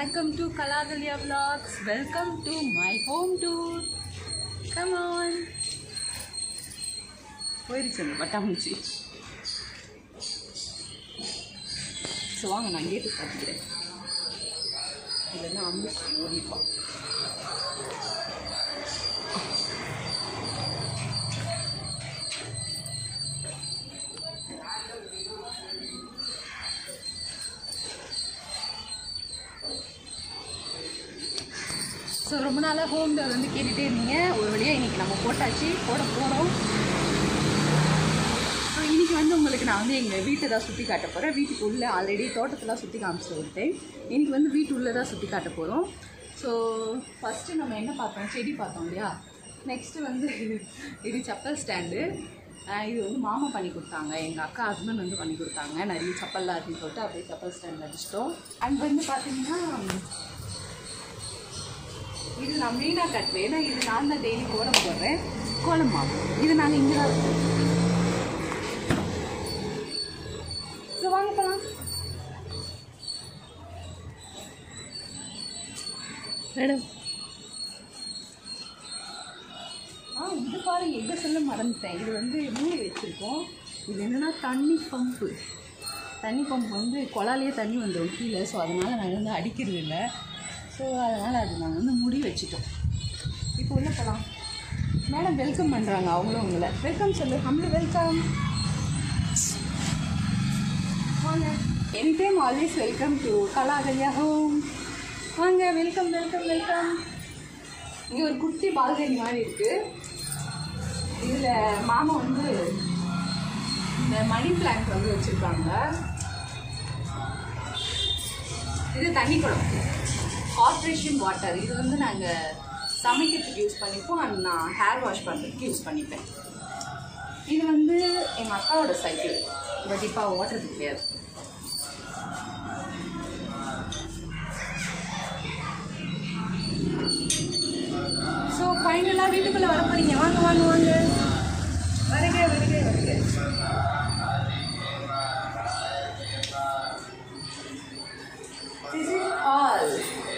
வணக்கம் to Kalakalya vlogs welcome to my home tour come on போயிருச்சு அந்த பட்டாம்பூச்சி ஸோ வாங்க நான் கேட்டு பார்த்துக்கிறேன் இல்லைன்னா அம்மு ஓடிப்பான் ஸோ ரொம்ப நாளாக ஹோம் டோர் வந்து கேட்டுகிட்டே இருந்தீங்க ஒரு வழியாக இன்றைக்கி நம்ம போட்டாச்சு போட போகிறோம் ஸோ இன்றைக்கி வந்து உங்களுக்கு நான் வந்து எங்கள் வீட்டை தான் சுற்றி காட்ட போகிறேன் வீட்டுக்கு உள்ளே ஆல்ரெடி தோட்டத்தெல்லாம் சுற்றி காமிச்சு விட்டேன் இன்றைக்கி வந்து வீட்டு உள்ளே தான் சுற்றி காட்ட போகிறோம் ஸோ ஃபஸ்ட்டு நம்ம என்ன பார்த்தோம் செடி பார்த்தோம் இல்லையா நெக்ஸ்ட்டு வந்து இது செப்பல் ஸ்டாண்டு இது வந்து மாமா பண்ணி கொடுத்தாங்க எங்கள் அக்கா ஹஸ்பண்ட் வந்து பண்ணி கொடுத்தாங்க நிறைய செப்பல்லாம் இருக்குன்னு சொல்லிட்டு அப்படியே செப்பல் ஸ்டாண்ட் அடிச்சிட்டோம் அண்ட் வந்து பார்த்தீங்கன்னா இது நான் மெயினாக கட்டுவேன் ஏன்னா இது நான் தான் டெய்லி கோலம் போடுறேன் கோலம் மாவு இது நாங்கள் இங்கே தான் இருக்கோம் ஸோ வாங்க போகலாம் மேடம் ஆ இது பாருங்க எங்கே சொல்ல மறந்துட்டேன் இது வந்து மூடி வச்சுருக்கோம் இது என்னென்னா தண்ணி பம்பு தண்ணி பம்பு வந்து குழாலேயே தண்ணி வந்துடும் கீழே ஸோ அதனால் நாங்கள் வந்து அடிக்கிறது இல்லை ஸோ அதனால் அது நாங்கள் வந்து முடி வச்சுட்டோம் இப்போ உள்ள போகலாம் மேடம் வெல்கம் பண்ணுறாங்க அவங்களும் உங்களை வெல்கம் சொல்லு ஹம்லி வெல்கம் வாங்க any time always welcome to Kalakalya home வாங்க வெல்கம் வெல்கம் வெல்கம் இங்கே ஒரு குட்டி பால்கனி மாதிரி இருக்குது இதில் மாமா வந்து இந்த மணி பிளான்ட் வந்து வச்சுருக்காங்க இது தண்ணி குடம் கார்பரேஷன் வாட்டர் இது வந்து நாங்கள் சமைக்கிறதுக்கு யூஸ் பண்ணிப்போம் அண்ட் நான் ஹேர் வாஷ் பண்ணுறதுக்கு யூஸ் பண்ணிப்பேன் இது வந்து எங்கள் அக்காவோட சைக்கிள் பட் இப்போ அவள் ஓட்டுறது கிடையாது ஸோ ஃபைனலாக வீட்டுக்குள்ளே வர போகிறீங்க வாங்க வாங்க வாங்க வருக வருக வருக This is all.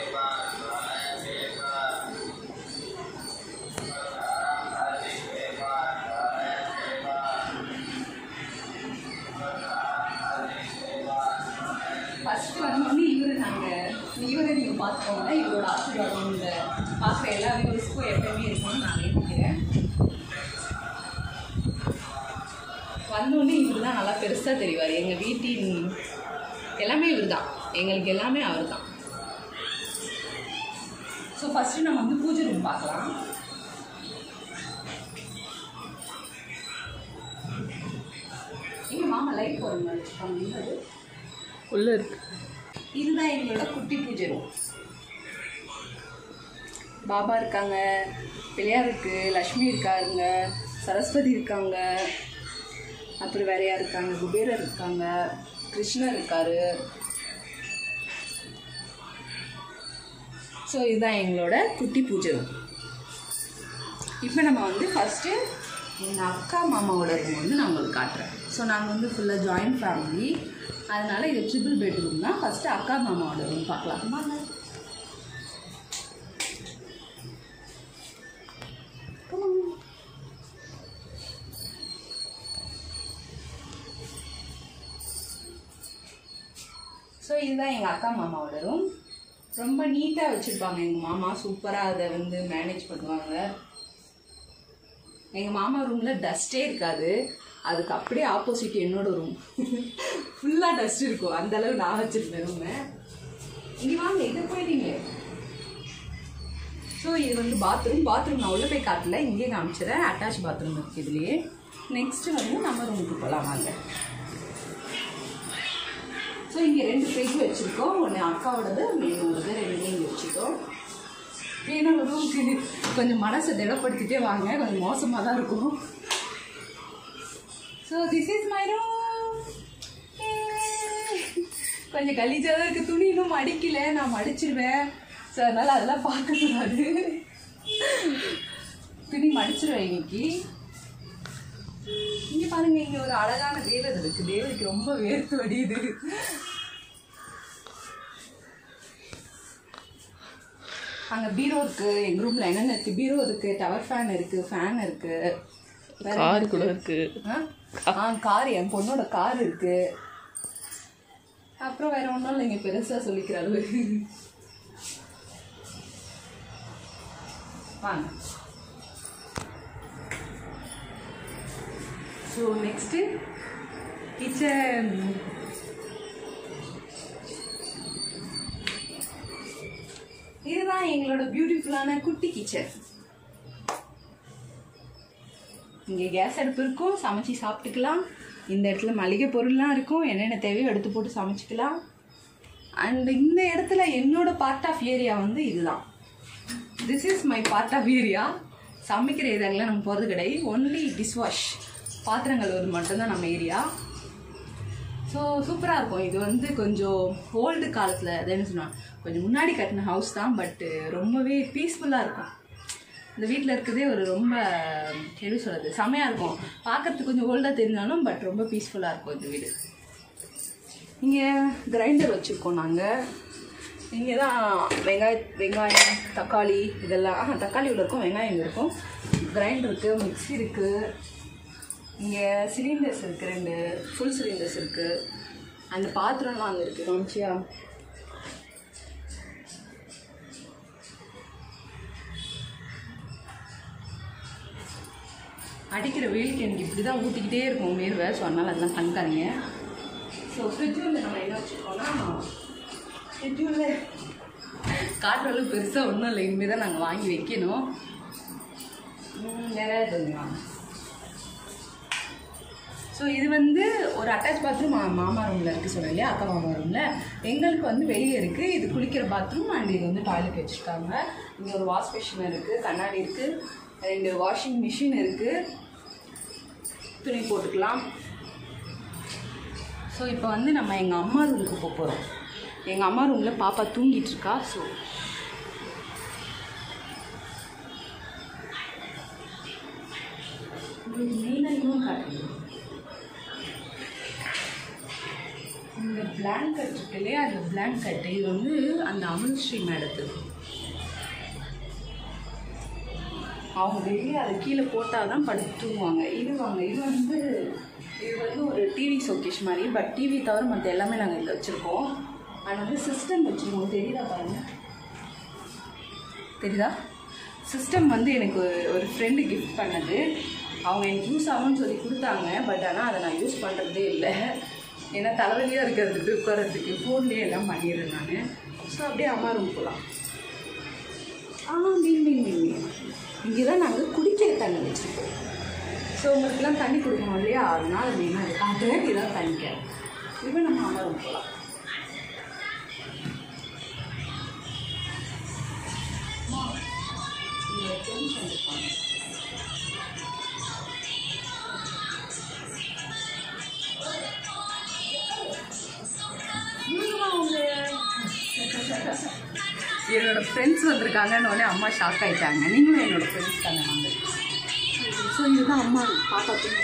ஃபர்ஸ்ட் வந்து இவரு நாங்கள் இவரை நீங்கள் பார்த்துக்கோங்க இவரோட ஆசீர்வாதம் இந்த பார்க்குற எல்லா வியூவர்ஸ்க்கும் எப்பயுமே இருக்கும்னு நான் நினைக்கிறேன் வந்தோடனே இவர் தான் நல்லா பெருசாக தெரிவார் எங்கள் வீட்டின் எல்லாமே இவர் தான் எங்களுக்கு எல்லாமே அவர் தான் ஸோ ஃபஸ்ட்டு நம்ம வந்து பூஜை ரூம் பார்க்கலாம் எங்க மாமா லைட் போகிற மாதிரி வச்சுருக்காங்க அது உள்ளே இருக்கு இதுதான் எங்களோட குட்டி பூஜை ரூம் பாபா இருக்காங்க பிள்ளையார் இருக்கு லக்ஷ்மி இருக்காங்க சரஸ்வதி இருக்காங்க அப்புறம் வேற யார் இருக்காங்க குபேரர் இருக்காங்க கிருஷ்ணர் இருக்காரு ஸோ இதுதான் எங்களோட குட்டி பூஜை ரூம் இப்போ நம்ம வந்து ஃபஸ்ட்டு எங்கள் அக்கா மாமாவோட ரூம் வந்து நான் உங்களுக்கு காட்டுறேன் ஸோ நாங்கள் வந்து ஃபுல்லாக ஜாயிண்ட் ஃபேமிலி அதனால் இது ட்ரிபிள் பெட்ரூம் தான் ஃபஸ்ட்டு அக்கா மாமாவோட ரூம் பார்க்கலாம் வாங்க. Come on. ஸோ இதுதான் எங்கள் அக்கா மாமாவோட ரூம் ரொம்ப நீட்டாக வச்சுருப்பாங்க எங்கள் மாமா சூப்பராக அதை வந்து மேனேஜ் பண்ணுவாங்க எங்கள் மாமா ரூமில் டஸ்ட்டே இருக்காது அதுக்கு அப்படியே ஆப்போசிட் என்னோட ரூம் ஃபுல்லாக டஸ்ட் இருக்கும் அந்த அளவு நான் வச்சுருப்பேன் ரூமை இங்கே வாங்க இதை போயிட்டீங்க ஸோ இது வந்து பாத்ரூம் பாத்ரூம் நான் உள்ளே போய் காட்டல இங்கேயே காமிச்சிடறேன் அட்டாச் பாத்ரூம் இருக்குது இதுலேயே நெக்ஸ்ட்டு வந்து நம்ம ரூமுக்கு போகலாம் வாங்க ஸோ இங்கே ரெண்டு பெக் வச்சுருக்கோம் ஒன்று அக்காவோடது என்னோடது ரெண்டு இங்கே வச்சுருக்கோம் என்னோட ரூமுக்கு கொஞ்சம் மனசை திடப்படுத்திட்டே வாங்க கொஞ்சம் மோசமாக தான் இருக்கும் so this is my room கொஞ்சம் கலீஜாக தான் இருக்குது துணி இன்னும் மடிக்கல நான் மடிச்சிருவேன் ஸோ அதனால் அதெல்லாம் பார்க்கக்கூடாது துணி மடிச்சிருவேன் இன்னைக்கு இங்கே பாருங்க இங்கே ஒரு அழகான தேவதை இருக்கு தேவதைக்கு ரொம்ப வேர்த்து வடியுது அங்கே பீரோ இருக்குது எங்கள் ரூமில் என்னென்ன இருக்குது பீரோ இருக்குது டவர் ஃபேன் இருக்குது ஃபேன் இருக்குது கார் கூட இருக்கு ஆ கார் என் பொண்ணோட கார் இருக்கு அப்புறம் வேற ஒன்றும் இல்லைங்க பெருசாக சொல்லிக்கிற அளவு வாங்க ஸோ நெக்ஸ்ட்டு கிச்சன் இதுதான் எங்களோட பியூட்டிஃபுல்லான குட்டி கிச்சன் இங்கே கேஸ் அடுப்பு இருக்கும் சமைச்சு சாப்பிட்டுக்கலாம் இந்த இடத்துல மளிகை பொருள்லாம் இருக்கும் என்னென்ன தேவையோ எடுத்து போட்டு சமைச்சிக்கலாம் அண்ட் இந்த இடத்துல என்னோட பார்ட் ஆஃப் ஏரியா வந்து இதுதான் this is my part of area சமைக்கிற இதெல்லாம் நம்ம போகிறது கிடையாது ஒன்லி டிஷ்வாஷ் பாத்திரங்கள் ஒரு மட்டும்தான் நம்ம ஏரியா ஸோ சூப்பராக இருக்கும் இது வந்து கொஞ்சம் ஓல்டு காலத்தில் அது என்ன சொன்னா கொஞ்சம் முன்னாடி கட்டின ஹவுஸ் தான் பட்டு ரொம்பவே பீஸ்ஃபுல்லாக இருக்கும் இந்த வீட்டில் இருக்கிறதே ஒரு ரொம்ப எப்படி சொல்கிறது செமையாக இருக்கும் பார்க்கறதுக்கு கொஞ்சம் ஓல்டாக தெரிஞ்சாலும் பட் ரொம்ப பீஸ்ஃபுல்லாக இருக்கும் இந்த வீடு இங்கே கிரைண்டர் வச்சுருக்கோம் நாங்கள் இங்கே தான் வெங்காய வெங்காயம் தக்காளி இதெல்லாம் ஆஹா, தக்காளி உள்ள இருக்கும் வெங்காயம் இங்கே இருக்கும் கிரைண்டர் இருக்குது மிக்ஸி இருக்குது இங்கே சிலிண்டர்ஸ் இருக்குது ரெண்டு ஃபுல் சிலிண்டர்ஸ் இருக்குது அந்த பாத்திரம்லாம் அங்கே இருக்குது காமிச்சியா அடிக்கிற வெயிலுக்கு எனக்கு இப்படி தான் ஊற்றிக்கிட்டே இருக்கும் வேர்வை ஸோ அதனால் அதெல்லாம் கண்காணிங்க ஸோ ஃப்ரிட்ஜில் நம்ம என்ன வச்சுருக்கோம்னா ஃப்ரிட்ஜில் காட்டுற அளவு பெருசாக ஒன்றும் இல்லை இனிமேல் தான் நாங்கள் வாங்கி வைக்கணும் ம், நிறைய இருக்குங்க ஸோ இது வந்து ஒரு அட்டாச் பாத்ரூம் மாமா ரூமில் இருக்குது சொன்னேன் இல்லையா அக்கா மாமா ரூமில் எங்களுக்கு வந்து வெளியே இருக்குது இது குளிக்கிற பாத்ரூம் அண்ட் இது வந்து டாய்லெட் வச்சுருக்காங்க இங்கே ஒரு வாஷ் மிஷின் இருக்குது கண்ணாடி இருக்குது ரெண்டு வாஷிங் மிஷின் இருக்குது துணி போட்டுக்கலாம் ஸோ இப்போ வந்து நம்ம எங்கள் அம்மா ரூமுக்கு போக போகிறோம் எங்கள் அம்மா ரூமில் பாப்பா தூங்கிட்டு இருக்கா ஸோ உங்களுக்கு மெயினாக இன்னும் காட்டுறேன் இந்த பிளாங்கெட் இருக்கு இல்லையா அந்த பிளாங்கெட் இது வந்து அந்த அமுல்ஸ்ரீ மேடத்துக்கு அவங்க வெளியே அதை கீழே போட்டால் தான் படுத்து தூங்குவாங்க இது வாங்க இது வந்து இது வந்து ஒரு டிவி ஷோகேஷ் மாதிரி பட் டிவி தவிர மற்ற எல்லாமே நாங்கள் இதில் வச்சுருக்கோம் ஆனால் வந்து சிஸ்டம் வச்சுருக்கோம் தெரியுதா பாருங்க தெரியுதா சிஸ்டம் வந்து எனக்கு ஒரு ஃப்ரெண்டு கிஃப்ட் பண்ணது அவங்க எனக்கு யூஸ் ஆகும்னு சொல்லி கொடுத்தாங்க பட் ஆனால் அதை நான் யூஸ் பண்ணுறதே இல்லை ஏன்னா தலைவலியாக இருக்கிறதுக்கு உட்காரத்துக்கு ஃபோன்லேயே எல்லாம் பண்ணிடுறேன் நான் ஸோ அப்படியே அம்மா ரூம் போகலாம் ஆ மீன் மீன் மீன் மீன் இங்கே தான் நாங்கள் குடிக்கிற தண்ணி வச்சுருக்கோம் ஸோ உங்களுக்குலாம் தண்ணி கொடுக்கணும் இல்லையா அதனால மெயினாக அது காட்டுறேன் இதான் தண்ணிக்க இப்போ நம்ம அம்மா ரூம் போகலாம் இங்க friends வந்திருக்காங்க. நீங்களா அவங்க? என்னோட ஃப்ரெண்ட்ஸ் வந்திருக்காங்கன்னு உடனே அம்மா ஷாக் ஆயிட்டாங்க நீங்களும் என்னோட ஃப்ரெண்ட்ஸ் தானே வாங்க ஸோ இதுதான் அம்மா பாப்பா தூங்குறா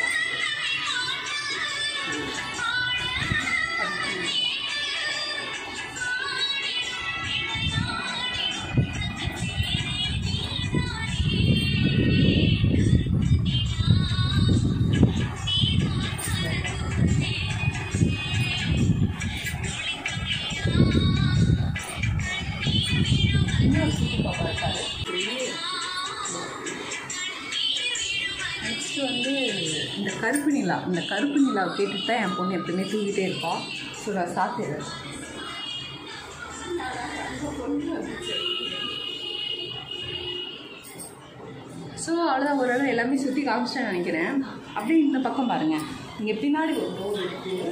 இன்னொரு குட்டி பாப்பா இருக்காரு நெக்ஸ்ட் வந்து இந்த கருப்பு நிலா இந்த கருப்பு நிலாவை கேட்டுட்டு தான் என் பொண்ணு எப்பவுமே தூங்கிட்டே இருப்பாள் ஸோ நான் சாப்பிடுறேன் ஸோ அவ்வளோதான் ஓரளவு எல்லாமே சுற்றி காமிச்சிட்டேன்னு நினைக்கிறேன் அப்படியே இந்த பக்கம் பாருங்கள் இங்கே பின்னாடி ஒரு டோர் இருக்குது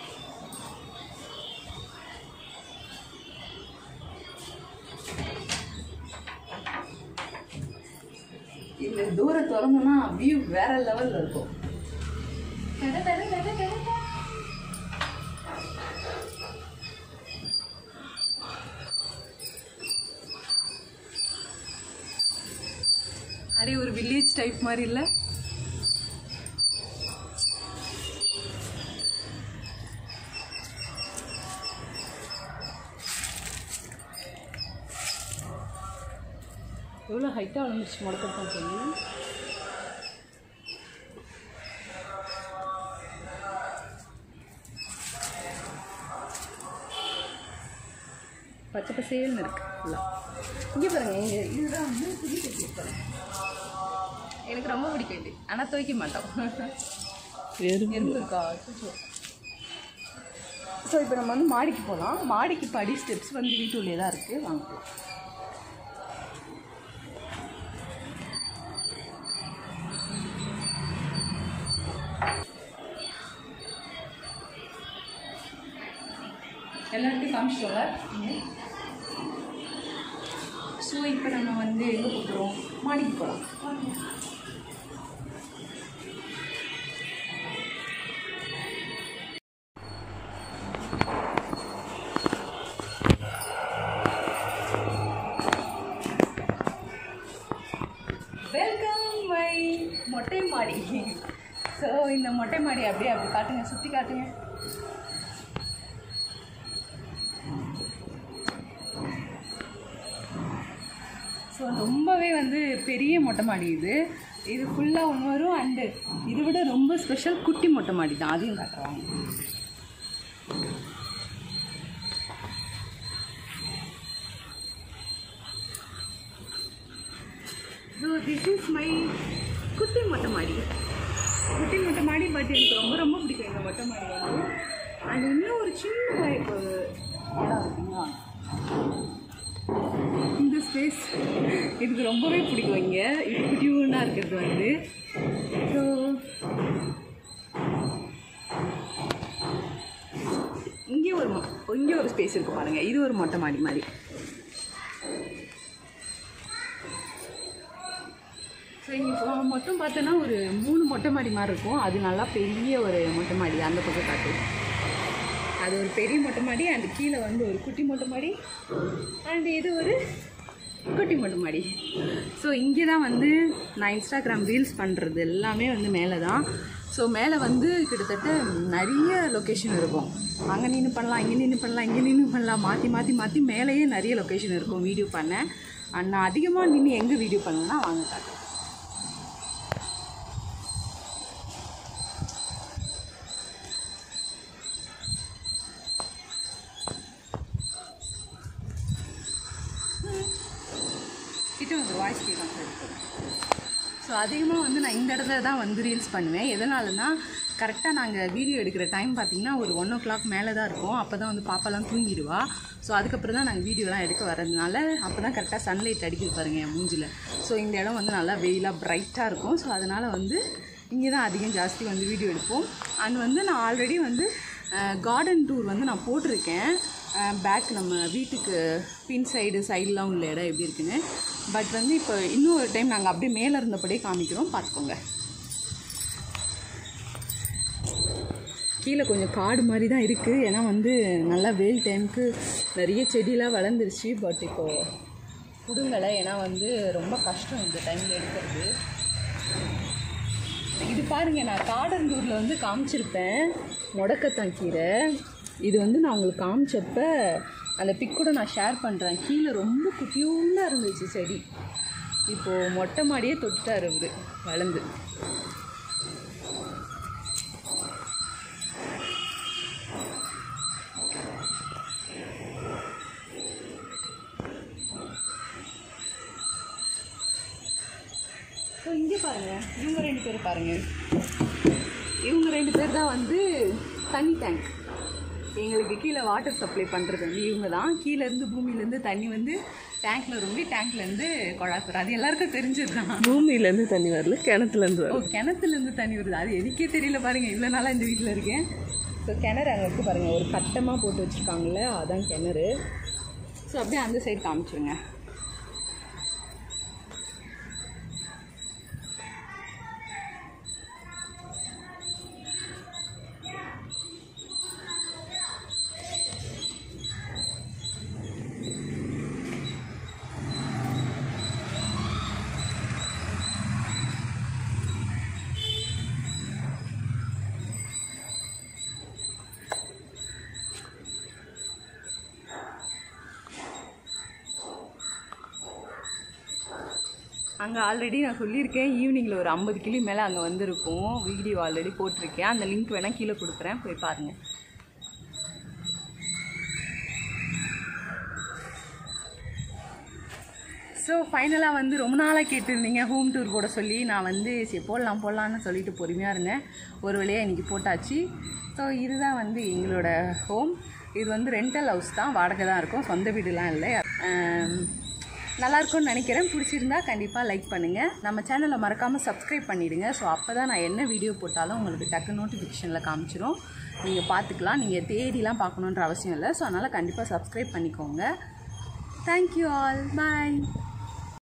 இந்த தூரம் திறந்தோம்னா வியூ வேற லெவலில் இருக்கும் டட டட டட டட டட. அப்படியே ஒரு வில்லேஜ் டைப் மாதிரி இல்லை ஹைட்டாக வளர்ந்துருச்சு முடக்கத்தான் சொல்லி பச்சை பசேல்னு இருக்கு ஃபுல்லாக இங்கே பாருங்க இங்கே இதுதான் வந்து துணி கட்டி பாருங்க எனக்கு ரொம்ப பிடிக்கும் இது ஆனால் துவைக்க மாட்டோம் எறும்பு எறும்பு இருக்கா ஸோ இப்போ நம்ம வந்து மாடிக்கு போகலாம் மாடிக்கு படி ஸ்டெப்ஸ் வந்து வீட்டுள்ளே தான் இருக்குது வாங்க போலாம். எல்லாருக்கும் காமிச்சிட்டோங்க ஸோ இப்போ நம்ம வந்து எங்கே போகிறோம் மாடிக்கு போகலாம் வெல்கம் மை மொட்டை மாடி ஸோ இந்த மொட்டை மாடி அப்படியே அப்படி காட்டுங்க சுற்றி காட்டுங்க ஸோ ரொம்பவே வந்து பெரிய மொட்டை மாடி இது இது ஃபுல்லாக ஒன்று வரும் அண்டு இதை விட ரொம்ப ஸ்பெஷல் குட்டி மொட்டை மாடி தான் அதையும் காட்டுறாங்க ஸோ திஸ் இஸ் மை குட்டி மொட்டை மாடி குட்டி மொட்டை மாடி பட் எனக்கு ரொம்ப ரொம்ப பிடிக்கும் இந்த மொட்டை மாடி வந்து அண்ட் இன்னும் ஒரு சின்ன இப்போ இடம் இருக்குங்களா இந்த ஸ்பேஸ் எனக்கு ரொம்பவே பிடிக்கும் இங்கே இது குட்டியூனாக இருக்கிறது வந்து ஸோ இங்கே ஒரு மொ- இங்கே ஒரு ஸ்பேஸ் இருக்கு பாருங்க இது ஒரு மொட்டை மாடி மாதிரி ஸோ இங்கே இப்போ மொத்தம் பார்த்தோன்னா ஒரு மூணு மொட்டை மாடி மாதிரி இருக்கும் அது நல்லா பெரிய ஒரு மொட்டை மாடி அந்த பக்கம் காட்டு அது ஒரு பெரிய மொட்டை மாடி அண்ட் கீழே வந்து ஒரு குட்டி மொட்டை மாடி அண்ட் இது ஒரு குட்டி மொட்டை மாடி ஸோ இங்கே தான் வந்து நான் இன்ஸ்டாகிராம் ரீல்ஸ் பண்ணுறது எல்லாமே வந்து மேலே தான் ஸோ மேலே வந்து கிட்டத்தட்ட நிறைய லொக்கேஷன் இருக்கும் அங்கே நின்று பண்ணலாம் இங்கே நின்று பண்ணலாம் இங்கே நின்று பண்ணலாம் மாற்றி மாற்றி மாற்றி மேலேயே நிறைய லொக்கேஷன் இருக்கும் வீடியோ பண்ண அண்ட் நான் அதிகமாக நின்று எங்கே வீடியோ பண்ணுவேன்னா வாங்க காட்டுறேன் கிட்ட வந்து வாய்ஸ் கேட்கும் சார் ஸோ அதிகமாக வந்து நான் இந்த இடத்துல தான் வந்து ரீல்ஸ் பண்ணுவேன் எதனாலனா கரெக்டாக நாங்கள் வீடியோ எடுக்கிற டைம் பார்த்தீங்கன்னா ஒரு ஒன் ஓ கிளாக் மேலே தான் இருக்கும் அப்போ தான் வந்து பாப்பாலாம் தூங்கிடுவா ஸோ அதுக்கப்புறம் தான் நாங்கள் வீடியோலாம் எடுக்க வரதுனால அப்போ தான் கரெக்டாக சன்லைட் அடிக்குது பாருங்கள் என் மூஞ்சில் ஸோ இந்த இடம் வந்து நல்லா வெயிலாக பிரைட்டாக இருக்கும் ஸோ அதனால் வந்து இங்கே தான் அதிகம் ஜாஸ்தி வந்து வீடியோ எடுப்போம் அண்ட் வந்து நான் ஆல்ரெடி வந்து கார்டன் டூர் வந்து நான் போட்டிருக்கேன் பேக் நம்ம வீட்டுக்கு பின் சைடு சைட்லாம் உள்ள இடம் எப்படி இருக்குன்னு பட் வந்து இப்போ இன்னும் ஒரு டைம் நாங்கள் அப்படியே மேலே இருந்தபடியே காமிக்கிறோம் பார்த்துக்கோங்க கீழே கொஞ்சம் காடு மாதிரி தான் இருக்குது ஏன்னா வந்து நல்லா வெயில் டைமுக்கு நிறைய செடியெலாம் வளர்ந்துருச்சு பட் இப்போது கொடுங்கலை ஏன்னா வந்து ரொம்ப கஷ்டம் இந்த டைமில் எடுக்கிறது இது பாருங்க நான் காடந்தூரில் வந்து காமிச்சிருப்பேன் முடக்கத்தான் கீரை இது வந்து நான் உங்களுக்கு காமிச்சப்ப அந்த பிக் கூட நான் ஷேர் பண்ணுறேன் கீழே ரொம்ப குட்டியூண்டாக இருந்துச்சு செடி இப்போது மொட்டை மாடியே தொட்டுட்டார் இவர் வளர்ந்து ஸோ இங்கே பாருங்கள் இவங்க ரெண்டு பேர் பாருங்கள் இவங்க ரெண்டு பேர் தான் வந்து தண்ணி டேங்க் எங்களுக்கு கீழே வாட்டர் சப்ளை பண்ணுறது வந்து இவங்க தான் கீழேருந்து பூமியிலேருந்து தண்ணி வந்து டேங்க்கில் ரொம்ப டேங்க்லேருந்து குழாப்புறோம் அது எல்லாருக்கும் தெரிஞ்சது தான் பூமியிலேருந்து தண்ணி வரல கிணத்துலேருந்து ஓ வரும் கிணத்துலேருந்து தண்ணி வருது அது எனக்கே தெரியல பாருங்கள் இவ்வளோ நாளாக இந்த வீட்டில் இருக்கேன் ஸோ கிணறு அங்கே இருக்கு பாருங்கள் ஒரு கட்டமாக போட்டு வச்சுருக்காங்கல்ல அதான் கிணறு ஸோ அப்படியே அந்த சைடு காமிச்சிருங்க அங்கே ஆல்ரெடி நான் சொல்லியிருக்கேன் ஈவினிங்கில் ஒரு ஐம்பது கிலோ மேலே அங்கே வந்திருக்கும் வீடியோ ஆல்ரெடி போட்டிருக்கேன் அந்த லிங்க் வேணால் கீழே கொடுக்குறேன் போய் பாருங்கள் ஸோ ஃபைனலாக வந்து ரொம்ப நாளாக கேட்டிருந்தீங்க ஹோம் டூர் போட சொல்லி நான் வந்து சரி போடலாம் போடலான்னு சொல்லிட்டு பொறுமையாக இருந்தேன் ஒரு வழியாக இன்றைக்கி போட்டாச்சு ஸோ இதுதான் வந்து எங்களோட ஹோம் இது வந்து ரெண்டல் ஹவுஸ் தான் வாடகை தான் இருக்கும் சொந்த வீடுலாம் இல்லை ஆம், நல்லா இருக்கும்னு நினைக்கிறேன் பிடிச்சிருந்தா கண்டிப்பாக லைக் பண்ணுங்கள் நம்ம சேனலை மறக்காமல் சப்ஸ்கிரைப் பண்ணிடுங்க ஸோ அப்போ தான் நான் என்ன வீடியோ போட்டாலும் உங்களுக்கு டக்கு நோட்டிஃபிகேஷனில் காமிச்சிரும் நீங்கள் பார்த்துக்கலாம் நீங்கள் தேடிலாம் பார்க்கணுன்ற அவசியம் இல்லை ஸோ அதனால் கண்டிப்பாக சப்ஸ்கிரைப் பண்ணிக்கோங்க தேங்க்யூ ஆல் பாய்